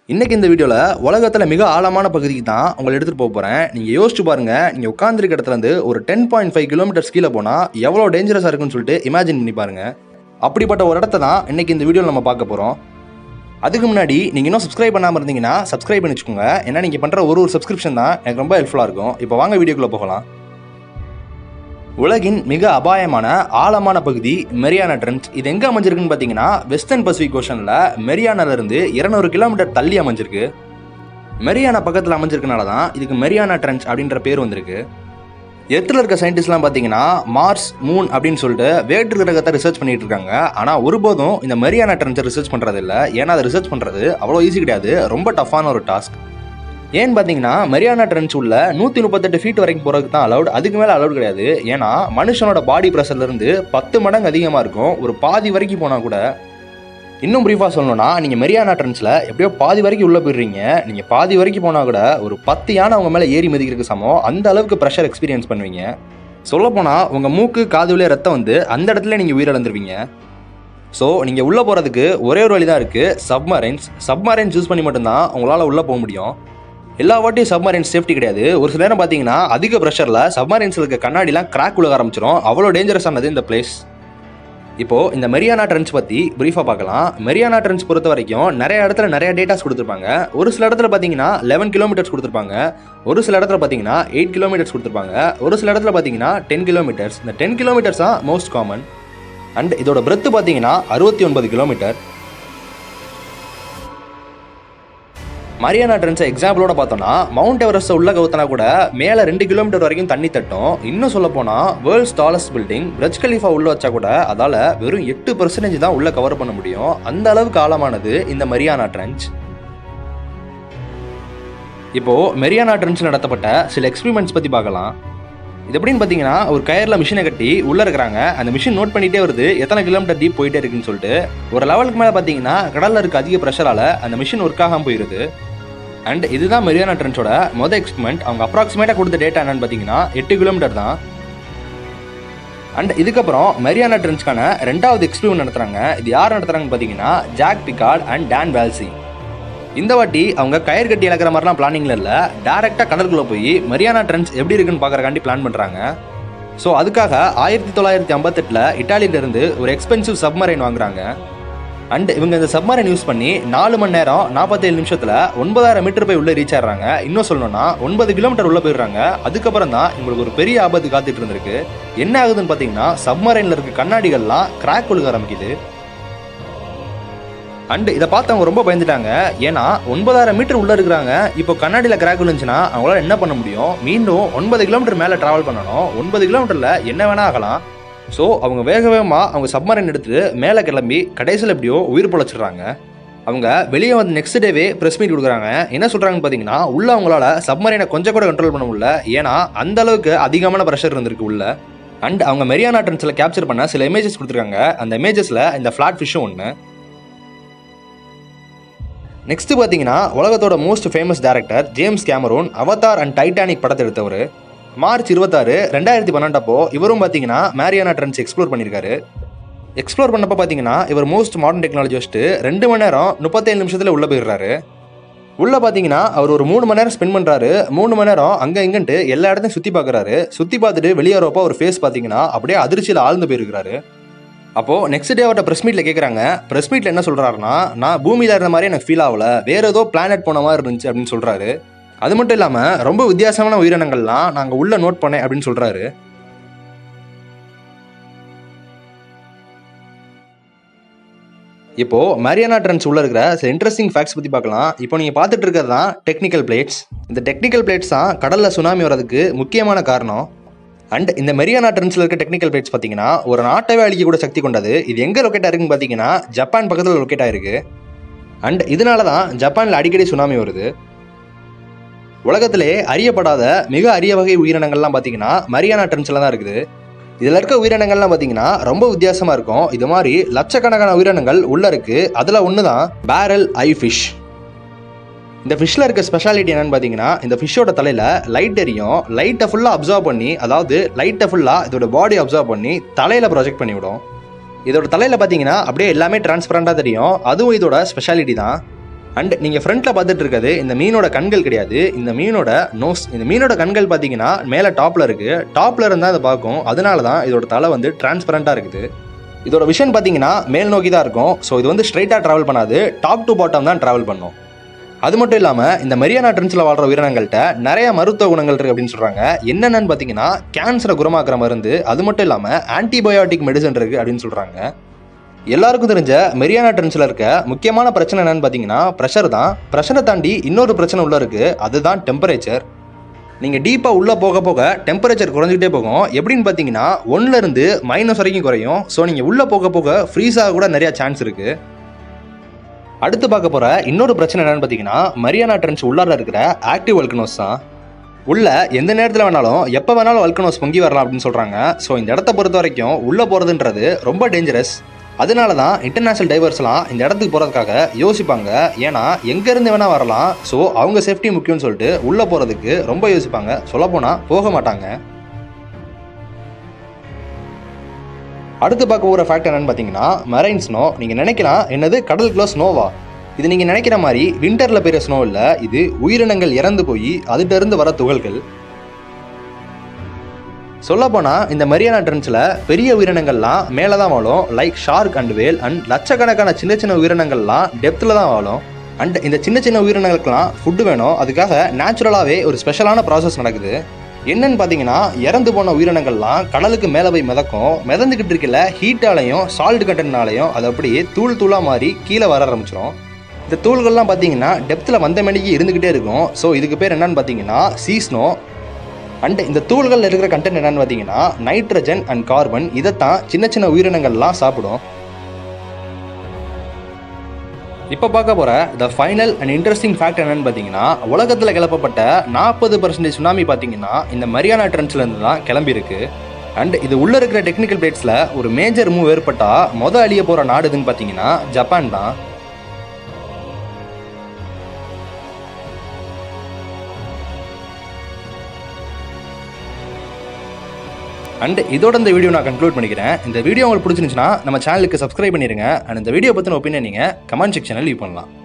இன்னைக்கு இந்த வீடியோவில் உலகத்தில் மிக ஆழமான பகுதிக்கு தான் உங்களை எடுத்துகிட்டு போக போகிறேன் நீங்கள் யோசிச்சு பாருங்கள் நீங்கள் உட்காந்துருக்க இடத்துலேருந்து ஒரு டென் பாயிண்ட் ஃபைவ் கிலோமீட்டர்ஸ் கீழே போனால் எவ்வளோ டேஞ்சரஸாக இருக்குன்னு சொல்லிட்டு இமேஜின் பண்ணி பாருங்கள் அப்படிப்பட்ட ஒரு இடத்த தான் இன்னைக்கு இந்த வீடியோவில் நம்ம பார்க்க போகிறோம் அதுக்கு முன்னாடி நீங்கள் இன்னும் சப்ஸ்கிரைப் பண்ணாமல் இருந்தீங்கன்னா சப்ஸ்கிரைப் பண்ணி வச்சுக்கோங்க ஏன்னா நீங்கள் பண்ணுற ஒரு ஒரு சப்ஸ்கிரிப்ஷன் தான் எனக்கு ரொம்ப ஹெல்ப்ஃபுல்லாக இருக்கும் இப்போ வாங்க வீடியோக்குள்ளே போகலாம் உலகின் மிக அபாயமான ஆழமான பகுதி மெரியானா ட்ரென்ச் இது எங்கே அமைஞ்சிருக்குன்னு பார்த்தீங்கன்னா வெஸ்டர்ன் பசிபிக் ஓஷனில் மெரியானால இருந்து இருநூறு கிலோமீட்டர் தள்ளி அமைஞ்சிருக்கு மெரியானா பக்கத்தில் அமைஞ்சிருக்கனால தான் இதுக்கு மெரியானா ட்ரென்ச் அப்படின்ற பேர் வந்திருக்கு எர்த்தில் இருக்க சயின்டிஸ்ட்லாம் பார்த்தீங்கன்னா மார்ஸ் மூன் அப்படின்னு சொல்லிட்டு வேற்று கிரகத்தை ரிசர்ச் பண்ணிட்டு இருக்காங்க ஆனால் ஒருபோதும் இந்த மெரியானா ட்ரென்ச்சை ரிசர்ச் பண்ணுறது இல்லை ஏன்னா அதை ரிசர்ச் பண்ணுறது அவ்வளோ ஈஸி கிடையாது ரொம்ப டஃப்பான ஒரு டாஸ்க் ஏன்னு பார்த்தீங்கன்னா மெரியானா ட்ரென்ச் உள்ள நூற்றி முப்பத்தெட்டு ஃபீட் வரைக்கும் போகிறதுக்கு தான் அலவுட் அதுக்கு மேலே அலவுட் கிடையாது ஏன்னா மனுஷனோட பாடி ப்ரெஷர்லேருந்து பத்து மடங்கு அதிகமாக இருக்கும் ஒரு பாதி வரைக்கும் போனால் கூட இன்னும் ப்ரீஃபாக சொல்லணும்னா நீங்கள் மெரியானா ட்ரென்ஸில் எப்படியோ பாதி வரைக்கும் உள்ளே போயிடுறீங்க நீங்கள் பாதி வரைக்கும் போனால் கூட ஒரு பத்து யானை அவங்க மேலே ஏறி மிதிக்கிறதுக்கு சமம் அந்த அளவுக்கு ப்ரெஷர் எக்ஸ்பீரியன்ஸ் பண்ணுவீங்க சொல்லப்போனால் உங்கள் மூக்கு காது வழியாக ரத்தம் வந்து அந்த இடத்துல நீங்கள் உயிரிழந்துருவீங்க ஸோ நீங்கள் உள்ளே போகிறதுக்கு ஒரே ஒரு வழி தான் இருக்குது சப்மரைன்ஸ் சப்மரைன்ஸ் யூஸ் பண்ணி மட்டும்தான் உங்களால் உள்ளே போக முடியும் எல்லா வாட்டியும் சப்மரைன்ஸ் சேஃப்டி கிடையாது ஒரு சில நேரம் பார்த்தீங்கன்னா அதிக ப்ரெஷரில் சப்மரைன்ஸில் இருக்க கண்ணாடிலாம் கிராக் உலக ஆரம்பிச்சிடும் அவ்வளோ டேஞ்சரஸானது இந்த பிளேஸ் இப்போ இந்த மெரியானா ட்ரென்ச் பற்றி ப்ரீஃபாக பார்க்கலாம் மெரியானா ட்ரென்ச் பொறுத்த வரைக்கும் நிறைய இடத்துல நிறைய டேட்டாஸ் கொடுத்துருப்பாங்க ஒரு சில இடத்துல பார்த்தீங்கன்னா லெவன் கிலோமீட்டர்ஸ் கொடுத்துருப்பாங்க ஒரு சில இடத்துல பார்த்தீங்கன்னா எயிட் கிலோமீட்டர்ஸ் கொடுத்துருப்பாங்க ஒரு சில இடத்துல பார்த்தீங்கன்னா டென் கிலோமீட்டர்ஸ் இந்த டென் கிலோமீட்டர்ஸ் தான் மோஸ்ட் காமன் அண்ட் இதோட பிரெத்து பார்த்தீங்கன்னா அறுபத்தி ஒன்பது கிலோமீட்டர் மரியானா ட்ரென்ஸை எக்ஸாம்பிளோட பார்த்தோம்னா மவுண்ட் எவரெஸ்ட் உள்ள கவுத்தனா கூட மேலே ரெண்டு கிலோமீட்டர் வரைக்கும் தண்ணி தட்டும் இன்னும் சொல்ல போனால் world's tallest building Burj Khalifa உள்ள வச்சா கூட அதால் வெறும் எட்டு பர்சன்டேஜ் தான் உள்ள கவர் பண்ண முடியும் அந்த அளவுக்கு ஆழமானது இந்த மரியானா ட்ரென்ச் இப்போ மெரியானா ட்ரென்ச் நடத்தப்பட்ட சில எக்ஸ்பெரிமெண்ட்ஸ் பற்றி பார்க்கலாம் இது எப்படின்னு பார்த்தீங்கன்னா ஒரு கயரில் மிஷினை கட்டி உள்ளே இருக்கிறாங்க அந்த மிஷின் நோட் பண்ணிட்டே வருது எத்தனை கிலோமீட்டர் டீப் போயிட்டே இருக்குன்னு சொல்லிட்டு ஒரு லெவலுக்கு மேலே பார்த்தீங்கன்னா கடலில் இருக்க அதிக ப்ரெஷரால் அந்த மிஷின் ஒர்க் ஆகாமல் போயிடுது அண்ட் இதுதான் மெரியானா ட்ரென்ச்சோட மொதல் எக்ஸ்பெரிமெண்ட் அவங்க அப்ராக்சிமேட்டாக கொடுத்த டேட்டா என்னன்னு பார்த்தீங்கன்னா எட்டு கிலோமீட்டர் தான் அண்ட் இதுக்கப்புறம் மெரியானா ட்ரென்ச்க்கான ரெண்டாவது எக்ஸ்பெரிமெண்ட் நடத்துறாங்க இது யார் நடத்துறாங்கன்னு பார்த்தீங்கன்னா Jacques Piccard and Don Walsh இந்த வாட்டி அவங்க கயிறு கட்டி இழக்கிற மாதிரிலாம் பிளானிங்ல இல்லை டேரெக்டாக கடலுக்குள்ளே போய் மரியானா ட்ரென்ச் எப்படி இருக்குன்னு பார்க்கறக்காண்டி பிளான் பண்ணுறாங்க ஸோ அதுக்காக ஆயிரத்தி தொள்ளாயிரத்தி ஐம்பத்தெட்டில் இட்டாலியிலேருந்து ஒரு எக்ஸ்பென்சிவ் சப்மரைன் வாங்குறாங்க அண்ட் இவங்க இந்த சப்மரைன் யூஸ் பண்ணி நாலு மணி நேரம் நாற்பத்தேழு நிமிஷத்தில் ஒன்பதாயிரம் மீட்டர் போய் உள்ளே ரீச் ஆகிறாங்க இன்னும் சொல்லணும்னா ஒன்பது கிலோமீட்டர் உள்ளே போயிடுறாங்க அதுக்கப்புறம் தான் இவங்களுக்கு ஒரு பெரிய ஆபத்து காத்துட்டு இருந்திருக்கு என்ன ஆகுதுன்னு பார்த்தீங்கன்னா சப்மரைனில் இருக்க கண்ணாடிகள்லாம் கிராக் ஒழுக ஆரம்பிக்குது அண்ட் இதை பார்த்து அவங்க ரொம்ப பயந்துட்டாங்க ஏன்னா ஒன்பதாயிரம் மீட்டர் உள்ள இருக்கிறாங்க இப்போ கண்ணாடியில் கிராக் விழுந்துச்சுன்னா அவங்களால என்ன பண்ண முடியும் மீண்டும் ஒன்பது கிலோமீட்டர் மேலே டிராவல் பண்ணணும் ஒன்பது கிலோமீட்டரில் என்ன வேணா ஆகலாம் ஸோ அவங்க வேக வேகமாக அவங்க சப்மரைன் எடுத்துட்டு மேலே கிளம்பி கடைசியில் எப்படியோ உயிர் பொழைச்சிடுறாங்க அவங்க வெளியே வந்து நெக்ஸ்ட் டேவே ப்ரெஸ் மீட் கொடுக்குறாங்க என்ன சொல்கிறாங்கன்னு பார்த்தீங்கன்னா உள்ள அவங்களால சப்மரைனை கொஞ்சம் கூட கண்ட்ரோல் பண்ண முடியல ஏன்னா அந்த அளவுக்கு அதிகமான ப்ரெஷர் இருந்திருக்கு உள்ள அண்ட் அவங்க மெரியானா ட்ரென்ஸில் கேப்சர் பண்ண சில இமேஜஸ் கொடுத்துருக்காங்க அந்த இமேஜஸில் இந்த ஃப்ளாட் ஃபிஷ்ஷும் ஒன்று நெக்ஸ்ட் பார்த்தீங்கன்னா உலகத்தோட most famous director James Cameron Avatar and Titanic படத்தை எடுத்தவர் மார்ச் இருபத்தாறு ரெண்டாயிரத்தி பன்னெண்டப்போ இவரும் பார்த்தீங்கன்னா மேரியானா ட்ரென்ஸ் எக்ஸ்ப்ளோர் பண்ணியிருக்காரு எக்ஸ்ப்ளோர் பண்ணப்போ பார்த்தீங்கன்னா இவர் மோஸ்ட் மாடர்ன் டெக்னாலஜி வச்சுட்டு ரெண்டு மணி நேரம் முப்பத்தேழு நிமிஷத்தில் உள்ளே போயிடுறாரு உள்ளே பார்த்தீங்கன்னா அவர் ஒரு மூணு மணி நேரம் ஸ்பெண்ட் பண்ணுறாரு மூணு மணி நேரம் அங்கே இங்கன்ட்டு எல்லா இடத்தையும் சுற்றி பார்க்குறாரு சுற்றி பார்த்துட்டு வெளியே வரப்போ ஒரு ஃபேஸ் பார்த்தீங்கன்னா அப்படியே அதிர்ச்சியில் ஆழ்ந்து போயிருக்கிறாரு அப்போது நெக்ஸ்ட் டே அவர்கிட்ட ப்ரெஸ் மீட்டில் கேட்குறாங்க ப்ரெஸ் மீட்டில் என்ன சொல்கிறாருன்னா நான் பூமியில் இருந்த மாதிரி எனக்கு ஃபீல் ஆகல வேறு ஏதோ பிளானட் போன மாதிரி இருந்துச்சு அப்படின்னு சொல்கிறாரு அது மட்டும் இல்லாமல் ரொம்ப வித்தியாசமான உயிரினங்கள்லாம் நாங்கள் உள்ள நோட் பண்ணேன் அப்படின்னு சொல்கிறாரு இப்போ மரியானா ட்ரென்ஸ் உள்ள இருக்கிற சில இன்ட்ரெஸ்டிங் ஃபேக்ட்ஸ் பற்றி பார்க்கலாம் இப்போ நீங்கள் பார்த்துட்டு இருக்கிறது தான் டெக்னிக்கல் பிளேட்ஸ் இந்த டெக்னிக்கல் பிளேட்ஸ் தான் கடலில் சுனாமி வர்றதுக்கு முக்கியமான காரணம் அண்ட் இந்த மெரியானா ட்ரென்ஸில் இருக்க டெக்னிக்கல் பிளேட்ஸ் பார்த்தீங்கன்னா ஒரு நாட்டவே அழிக்க கூட சக்தி கொண்டது இது எங்கே லொக்கேட் ஆயிருக்குன்னு பார்த்தீங்கன்னா ஜப்பான் பக்கத்தில் லொக்கேட் ஆயிருக்கு அண்ட் இதனால தான் ஜப்பானில் அடிக்கடி சுனாமி வருது உலகத்திலே அறியப்படாத மிக அரிய வகை உயிரினங்கள்லாம் பார்த்தீங்கன்னா மரியானா ட்ரென்ஸில் தான் இருக்குது இதில் இருக்க உயிரினங்கள்லாம் பார்த்தீங்கன்னா ரொம்ப வித்தியாசமாக இருக்கும் இது மாதிரி லட்சக்கணக்கான உயிரினங்கள் உள்ளே இருக்குது அதில் ஒன்று தான் பேரல் ஐ ஃபிஷ் இந்த ஃபிஷ்ஷில் இருக்க ஸ்பெஷாலிட்டி என்னன்னு பார்த்தீங்கன்னா இந்த ஃபிஷ்ஷோட தலையில் லைட் எரியும் லைட்டை ஃபுல்லாக அப்சர்வ் பண்ணி அதாவது லைட்டை ஃபுல்லாக இதோட பாடி அப்சர்வ் பண்ணி தலையில் ப்ரொஜெக்ட் பண்ணிவிடும் இதோட தலையில் பார்த்தீங்கன்னா அப்படியே எல்லாமே டிரான்ஸ்பரண்டாக தெரியும் அதுவும் இதோட ஸ்பெஷாலிட்டி தான் அண்ட் நீங்கள் ஃப்ரண்ட்டில் பார்த்துட்டு இருக்கிறது இந்த மீனோட கண்கள் கிடையாது இந்த மீனோட நோஸ் இந்த மீனோட கண்கள் பார்த்தீங்கன்னா மேலே டாப்பில் இருக்குது டாப்பில் இருந்தால் அதை பார்க்கும் அதனால தான் இதோட தலை வந்து டிரான்ஸ்பரண்ட்டாக இருக்குது இதோட விஷன் பார்த்தீங்கன்னா மேல் நோக்கி தான் இருக்கும் ஸோ இது வந்து ஸ்ட்ரைட்டாக ட்ராவல் பண்ணாது டாப் டு பாட்டம் தான் ட்ராவல் பண்ணும் அது மட்டும் இல்லாமல் இந்த மெரியானா ட்ரென்ச்சில் வாழ்கிற உயிரினங்கள்கிட்ட நிறைய மருத்துவ குணங்கள் இருக்குது அப்படின்னு சொல்கிறாங்க என்னென்னு பார்த்தீங்கன்னா கேன்சரை குணமாக்குற மருந்து அது மட்டும் இல்லாமல் ஆன்டிபயோட்டிக் மெடிசன் இருக்குது அப்படின்னு சொல்கிறாங்க எல்லாருக்கும் தெரிஞ்ச மெரியானா ட்ரென்ச்சில் இருக்க முக்கியமான பிரச்சனை என்னன்னு பார்த்தீங்கன்னா ப்ரெஷர் தான் ப்ரெஷரை தாண்டி இன்னொரு பிரச்சனை உள்ள இருக்குது அதுதான் டெம்பரேச்சர் நீங்கள் டீப்பாக உள்ளே போக போக டெம்பரேச்சர் குறைஞ்சிக்கிட்டே போகும் எப்படின்னு பார்த்தீங்கன்னா ஒன்றுலேருந்து மைனஸ் வரைக்கும் குறையும் ஸோ நீங்கள் உள்ளே போக போக ஃப்ரீஸ் ஆக கூட நிறையா சான்ஸ் இருக்குது அடுத்து பார்க்க போகிற இன்னொரு பிரச்சனை என்னன்னு பார்த்தீங்கன்னா மரியானா ட்ரென்ச் உள்ளார இருக்கிற ஆக்டிவ் வல்கனோஸ் தான் உள்ள எந்த நேரத்தில் வேணாலும் எப்போ வேணாலும் வல்கனோஸ் பொங்கி வரலாம் அப்படின்னு சொல்கிறாங்க ஸோ இந்த இடத்த பொறுத்த வரைக்கும் உள்ளே போகிறதுன்றது ரொம்ப டேஞ்சரஸ் அதனால தான் இன்டர்நேஷனல் டைவர்ஸ்லாம் இந்த இடத்துக்கு போகிறதுக்காக யோசிப்பாங்க ஏன்னா எங்கேருந்து வேணால் வரலாம் ஸோ அவங்க சேஃப்டி முக்கியம்னு சொல்லிட்டு உள்ளே போகிறதுக்கு ரொம்ப யோசிப்பாங்க சொல்லப்போனால் போக மாட்டாங்க அடுத்து பார்க்க போகிற ஃபேக்ட் என்னன்னு பார்த்தீங்கன்னா மெரைன் ஸ்னோ நீங்கள் நினைக்கலாம் என்னது கடலுக்குள்ள ஸ்னோவா இது நீங்கள் நினைக்கிற மாதிரி விண்டரில் பெய்கிற ஸ்னோ இல்லை இது உயிரினங்கள் இறந்து போய் அதுகிட்ட இருந்து வர துகள்கள் சொல்லப்போனால் இந்த மரியானா ட்ரென்ச்சில் பெரிய உயிரினங்கள்லாம் மேலே தான் வாழும் like shark and whale and லட்சக்கணக்கான சின்ன சின்ன உயிரினங்கள்லாம் டெப்த்தில் தான் வாழும் அண்ட் இந்த சின்ன சின்ன உயிரினங்களுக்கெல்லாம் ஃபுட்டு வேணும் அதுக்காக நேச்சுரலாகவே ஒரு ஸ்பெஷலான ப்ராசஸ் நடக்குது என்னன்னு பார்த்தீங்கன்னா இறந்து போன உயிரினங்கள்லாம் கடலுக்கு மேலே போய் மிதக்கும் மிதந்துக்கிட்டு இருக்கல ஹீட்டாலையும் சால்ட் கண்டனாலையும் அது அப்படியே தூள் தூளாக மாறி கீழே வர ஆரம்பிச்சிடும் இந்த தூள்கள்லாம் பார்த்தீங்கன்னா டெப்த்தில் வந்த மணிக்கு இருந்துக்கிட்டே இருக்கும் ஸோ இதுக்கு பேர் என்னன்னு பார்த்தீங்கன்னா சீஸ்னோ அண்ட் இந்த தூள்களில் இருக்கிற கண்டென்ட் என்னன்னு பார்த்தீங்கன்னா நைட்ரஜன் அண்ட் கார்பன் இதைத்தான் சின்ன சின்ன உயிரினங்கள்லாம் சாப்பிடும் இப்போ பார்க்க போகிற the final and interesting fact என்னன்னு பார்த்தீங்கன்னா உலகத்தில் கிளப்பப்பட்ட நாற்பது பர்சன்டேஜ் சுனாமி பார்த்தீங்கன்னா இந்த மரியானா ட்ரென்ச்லேருந்து தான் கிளம்பியிருக்கு அண்ட் இது உள்ளே இருக்கிற டெக்னிக்கல் பிளேட்ஸில் ஒரு மேஜர் மூவ் ஏற்பட்டால் மொதல் அழிய போகிற நாடு எதுன்னு பார்த்தீங்கன்னா ஜப்பான் தான் அண்ட் இதோட இந்த வீடியோ நான் கன்க்ளூட் பண்ணிக்கிறேன் இந்த வீடியோ உங்களுக்கு பிடிச்சிருந்துச்சுன்னா நம்ம சேனலுக்கு சப்ஸ்கிரைப் பண்ணிடுங்க அண்ட் இந்த வீடியோ பற்றின ஒப்பீனியன் நீங்கள் கமெண்ட் செக்ஷனில் லீவ் பண்ணலாம்